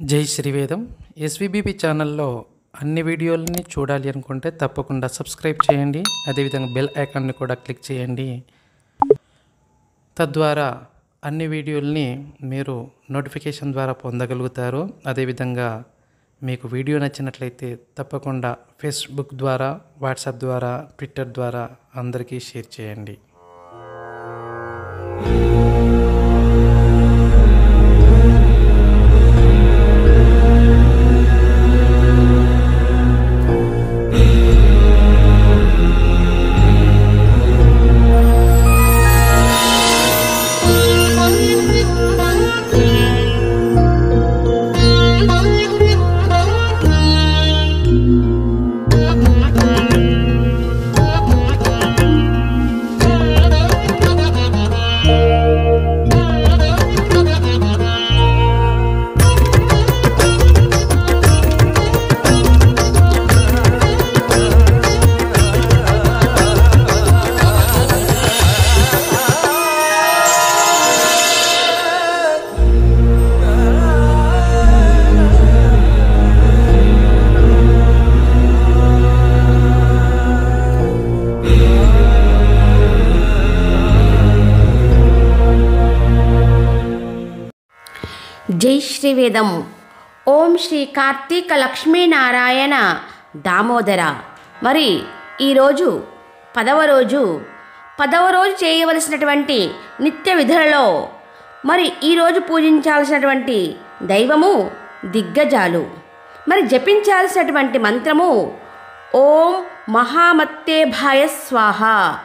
జై శ్రీవేదం ఎస్విబిపి ఛానల్లో అన్ని వీడియోలని చూడాలి అనుకుంటే తప్పకుండా సబ్స్క్రైబ్ చేయండి అదేవిధంగా బెల్ ఐకాన్ని కూడా క్లిక్ చేయండి తద్వారా అన్ని వీడియోల్ని మీరు నోటిఫికేషన్ ద్వారా పొందగలుగుతారు అదేవిధంగా మీకు వీడియో నచ్చినట్లయితే తప్పకుండా ఫేస్బుక్ ద్వారా వాట్సాప్ ద్వారా ట్విట్టర్ ద్వారా అందరికీ షేర్ చేయండి జై శ్రీవేదం ఓం శ్రీ కార్తీక లక్ష్మీనారాయణ దామోదర మరి ఈరోజు పదవ రోజు పదవ రోజు చేయవలసినటువంటి నిత్య విధులలో మరి ఈరోజు పూజించాల్సినటువంటి దైవము దిగ్గజాలు మరి జపించాల్సినటువంటి మంత్రము ఓం మహామత్తేభాయ స్వాహ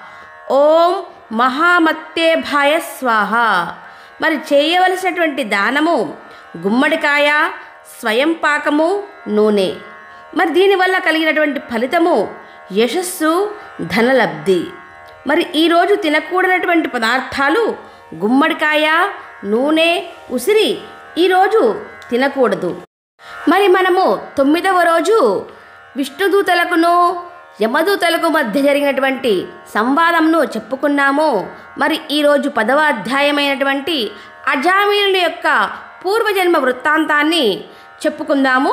ఓం మహామత్తేభాయ స్వాహ మరి చేయవలసినటువంటి దానము గుమ్మడికాయ స్వయం పాకము నూనె మరి దీనివల్ల కలిగినటువంటి ఫలితము యశస్సు ధనలబ్ధి మరి ఈరోజు తినకూడనటువంటి పదార్థాలు గుమ్మడికాయ నూనె ఉసిరి ఈరోజు తినకూడదు మరి మనము తొమ్మిదవ రోజు విష్ణుదూతలకును యమదూతలకు మధ్య జరిగినటువంటి సంవాదంను చెప్పుకున్నాము మరి ఈరోజు పదవ అధ్యాయమైనటువంటి అజామీనుల యొక్క పూర్వజన్మ వృత్తాంతాన్ని చెప్పుకుందాము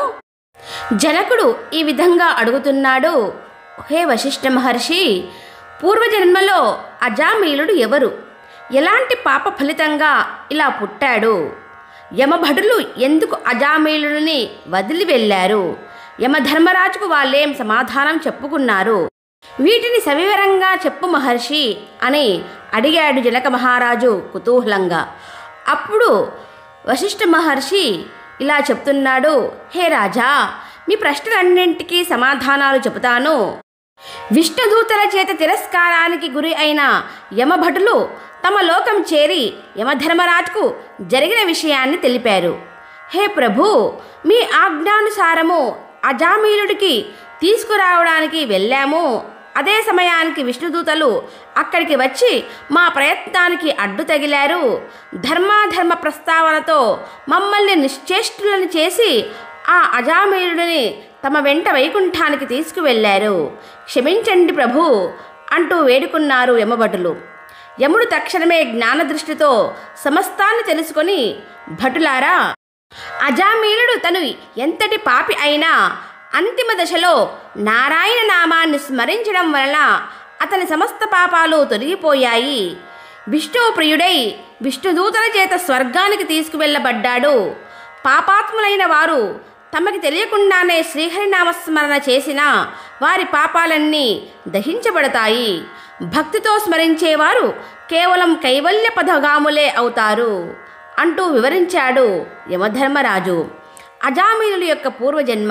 జనకుడు ఈ విధంగా అడుగుతున్నాడు హే వశిష్ఠ మహర్షి పూర్వజన్మలో అజామీలుడు ఎవరు ఎలాంటి పాప ఫలితంగా ఇలా పుట్టాడు యమభటులు ఎందుకు అజామీలుడిని వదిలి వెళ్ళారు యమధర్మరాజుకు వాళ్ళేం సమాధానం చెప్పుకున్నారు వీటిని సవివరంగా చెప్పు మహర్షి అని అడిగాడు జనక మహారాజు కుతూహలంగా అప్పుడు వశిష్ఠ మహర్షి ఇలా చెప్తున్నాడు హే రాజా మీ ప్రశ్నలన్నింటికీ సమాధానాలు చెబుతాను విష్ణుదూతల చేత తిరస్కారానికి గురి అయిన యమభటులు తమ లోకం చేరి యమధర్మరాజుకు జరిగిన విషయాన్ని తెలిపారు హే ప్రభు మీ ఆజ్ఞానుసారము అజామీలుడికి తీసుకురావడానికి వెళ్ళాము అదే సమయానికి విష్ణుదూతలు అక్కడికి వచ్చి మా ప్రయత్నానికి అడ్డు తగిలారు ధర్మాధర్మ ప్రస్తావనతో మమ్మల్ని నిశ్చేష్టులను చేసి ఆ అజామీలుడిని తమ వెంట వైకుంఠానికి తీసుకువెళ్ళారు క్షమించండి ప్రభు అంటూ వేడుకున్నారు యమభటులు యముడు తక్షణమే జ్ఞానదృష్టితో సమస్తాన్ని తెలుసుకొని భటులారా అజామీలుడు తను ఎంతటి పాపి అయినా అంతిమ దశలో నారాయణ నామాన్ని స్మరించడం వలన అతని సమస్త పాపాలు తొలగిపోయాయి విష్ణువు ప్రియుడై విష్ణుదూతల చేత స్వర్గానికి తీసుకువెళ్ళబడ్డాడు పాపాత్ములైన వారు తమకి తెలియకుండానే శ్రీహరినామస్మరణ చేసిన వారి పాపాలన్నీ దహించబడతాయి భక్తితో స్మరించేవారు కేవలం కైవల్య పదగాములే అవుతారు అంటూ వివరించాడు యమధర్మరాజు అజామీనుల యొక్క పూర్వజన్మ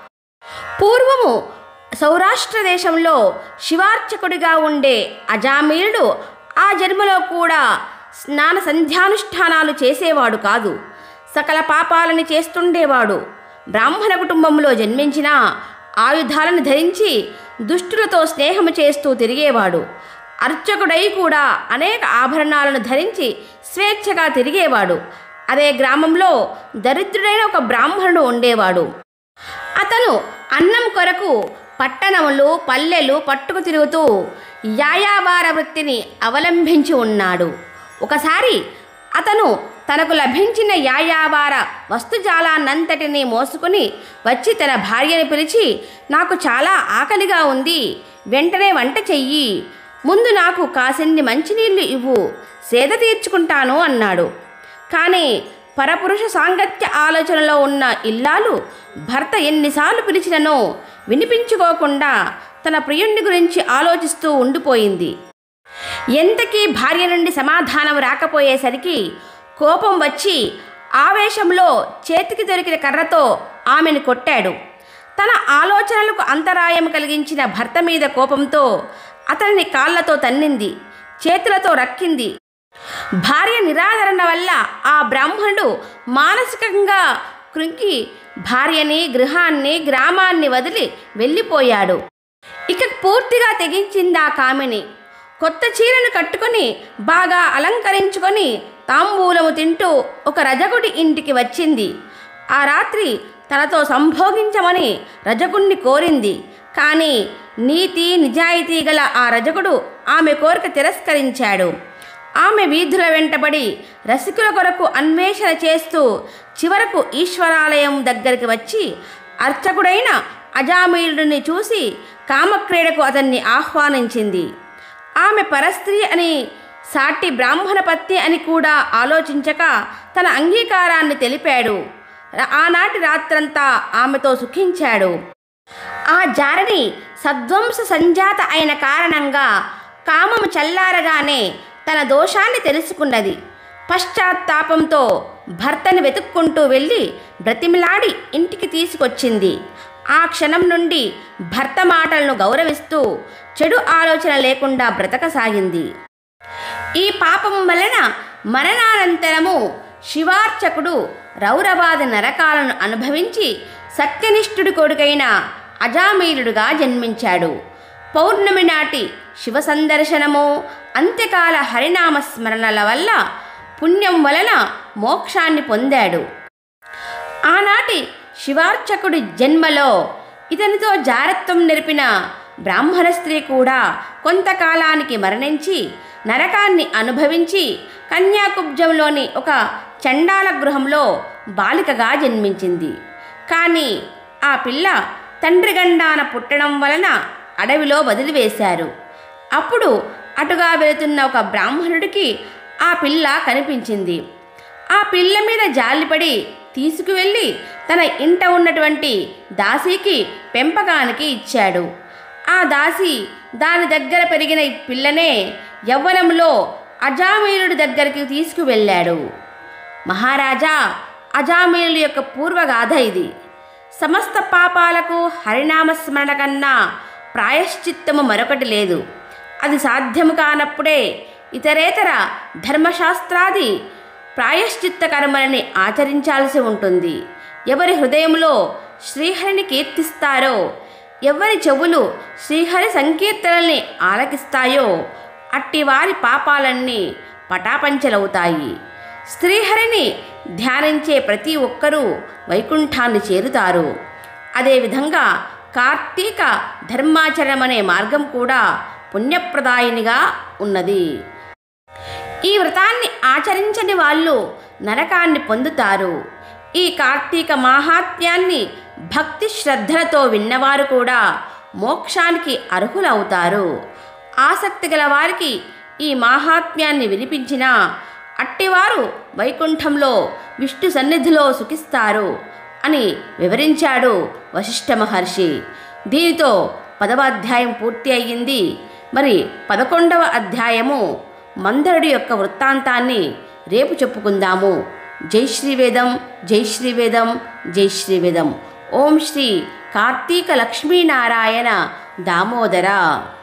పూర్వము సౌరాష్ట్ర దేశంలో శివార్చకుడిగా ఉండే అజామీనుడు ఆ జన్మలో కూడా స్నాన సంధ్యానుష్ఠానాలు చేసేవాడు కాదు సకల పాపాలని చేస్తుండేవాడు బ్రాహ్మణ కుటుంబంలో జన్మించిన ఆయుధాలను ధరించి దుష్టులతో స్నేహము చేస్తూ తిరిగేవాడు అర్చకుడై కూడా అనేక ఆభరణాలను ధరించి స్వేచ్ఛగా తిరిగేవాడు అదే గ్రామంలో దరిద్రుడైన ఒక బ్రాహ్మణుడు ఉండేవాడు అతను అన్నం కొరకు పట్టణములు పల్లెలు పట్టుకు తిరుగుతూ యాయావార వృత్తిని అవలంబించి ఉన్నాడు ఒకసారి అతను తనకు లభించిన యాయావార వస్తుజాలాన్నంతటినీ మోసుకుని వచ్చి తన భార్యని పిలిచి నాకు చాలా ఆకలిగా ఉంది వెంటనే వంట చెయ్యి ముందు నాకు కాసిన్ని మంచినీళ్లు ఇవ్వు సేద తీర్చుకుంటాను అన్నాడు కానీ పరపురుష సాంగత్య ఆలోచనలో ఉన్న ఇల్లాలు భర్త ఎన్నిసార్లు పిలిచిననో వినిపించుకోకుండా తన ప్రియుణ్ణి గురించి ఆలోచిస్తూ ఉండిపోయింది ఎంతకీ భార్య నుండి సమాధానం రాకపోయేసరికి కోపం వచ్చి ఆవేశంలో చేతికి దొరికిన కర్రతో ఆమెను కొట్టాడు తన ఆలోచనలకు అంతరాయం కలిగించిన భర్త మీద కోపంతో అతనిని కాళ్ళతో తన్నింది చేతులతో రక్కింది భార్య నిరాదరణ వల్ల ఆ బ్రాహ్మణుడు మానసికంగా కృంగి భార్యని గృహాన్ని గ్రామాన్ని వదిలి వెళ్ళిపోయాడు ఇక పూర్తిగా తెగించిందా కామిని కొత్త చీరను కట్టుకొని బాగా అలంకరించుకొని తాంబూలము తింటూ ఒక రజకుడి ఇంటికి వచ్చింది ఆ రాత్రి తనతో సంభోగించమని రజకుణ్ణి కోరింది కానీ నీతి నిజాయితీ గల ఆ రజకుడు ఆమె కోరిక తిరస్కరించాడు ఆమె వీధుల వెంటబడి రసికుల కొరకు అన్వేషణ చేస్తూ చివరకు ఈశ్వరాలయం దగ్గరికి వచ్చి అర్చకుడైన అజామీరుడిని చూసి కామక్రీడకు అతన్ని ఆహ్వానించింది ఆమె పరస్త్రీ అని సాటి బ్రాహ్మణ పత్ని అని కూడా ఆలోచించక తన అంగీకారాన్ని తెలిపాడు ర- ఆనాటి రాత్రంతా ఆమెతో సుఖించాడు ఆ జారని సద్వంస సంజాత అయిన కారణంగా కామము చల్లారగానే తన దోషాన్ని తెలుసుకున్నది పశ్చాత్తాపంతో భర్తని వెతుక్కుంటూ వెళ్ళి బ్రతిమిలాడి ఇంటికి తీసుకొచ్చింది ఆ క్షణం నుండి భర్త మాటలను గౌరవిస్తూ చెడు ఆలోచన లేకుండా బ్రతకసాగింది ఈ పాపం వలన మరణానంతరము శివార్చకుడు రౌరవాది నరకాలను అనుభవించి సత్యనిష్ఠుడి కొడుకైన అజామీలుడుగా జన్మించాడు పౌర్ణమి నాటి శివ సందర్శనము అంత్యకాల హరినామ స్మరణల వల్ల పుణ్యం వలన మోక్షాన్ని పొందాడు ఆనాటి శివార్చకుడి జన్మలో ఇతనితో జారత్వం నెరిపిన బ్రాహ్మణ స్త్రీ కూడా కొంతకాలానికి మరణించి నరకాన్ని అనుభవించి కన్యాకుబ్జంలోని ఒక చండాల గృహంలో బాలికగా జన్మించింది కానీ ఆ పిల్ల తండ్రి గండాన పుట్టడం వలన అడవిలో వదిలివేశారు అప్పుడు అటుగా వెళుతున్న ఒక బ్రాహ్మణుడికి ఆ పిల్ల కనిపించింది ఆ పిల్ల మీద జాలిపడి తీసుకువెళ్ళి తన ఇంట ఉన్నటువంటి దాసీకి పెంపకానికి ఇచ్చాడు ఆ దాసి దాని దగ్గర పెరిగిన ఈ పిల్లనే యవ్వనంలో అజామీలుడి దగ్గరికి తీసుకువెళ్ళాడు మహారాజా అజామీలుడి యొక్క పూర్వగాథ ఇది సమస్త పాపాలకు హరినామస్మరణ కన్నా ప్రాయశ్చిత్తము మరొకటి లేదు అది సాధ్యము కానప్పుడే ఇతరేతర ధర్మశాస్త్రాది ప్రాయశ్చిత్త కర్మలని ఆచరించాల్సి ఉంటుంది ఎవరి హృదయంలో శ్రీహరిని కీర్తిస్తారో ఎవరి చెవులు శ్రీహరి సంకీర్తనల్ని ఆలకిస్తాయో అట్టి వారి పాపాలన్నీ పటాపంచలవుతాయి శ్రీహరిని ధ్యానించే ప్రతి ఒక్కరూ వైకుంఠాన్ని చేరుతారు అదేవిధంగా కార్తీక ధర్మాచరణం అనే మార్గం కూడా పుణ్యప్రదాయినిగా ఉన్నది ఈ వ్రతాన్ని ఆచరించని వాళ్ళు నరకాన్ని పొందుతారు ఈ కార్తీక మాహాత్మ్యాన్ని భక్తి శ్రద్ధలతో విన్నవారు కూడా మోక్షానికి అర్హులవుతారు ఆసక్తి గల వారికి ఈ మాహాత్మ్యాన్ని వినిపించినా అట్టివారు వైకుంఠంలో విష్ణు సన్నిధిలో సుఖిస్తారు అని వివరించాడు వశిష్ఠ మహర్షి దీనితో పదవ అధ్యాయం పూర్తి అయ్యింది మరి పదకొండవ అధ్యాయము మందరుడి యొక్క వృత్తాంతాన్ని రేపు చెప్పుకుందాము జై శ్రీవేదం జై శ్రీవేదం జై శ్రీవేదం ఓం శ్రీ కార్తీక లక్ష్మీనారాయణ దామోదర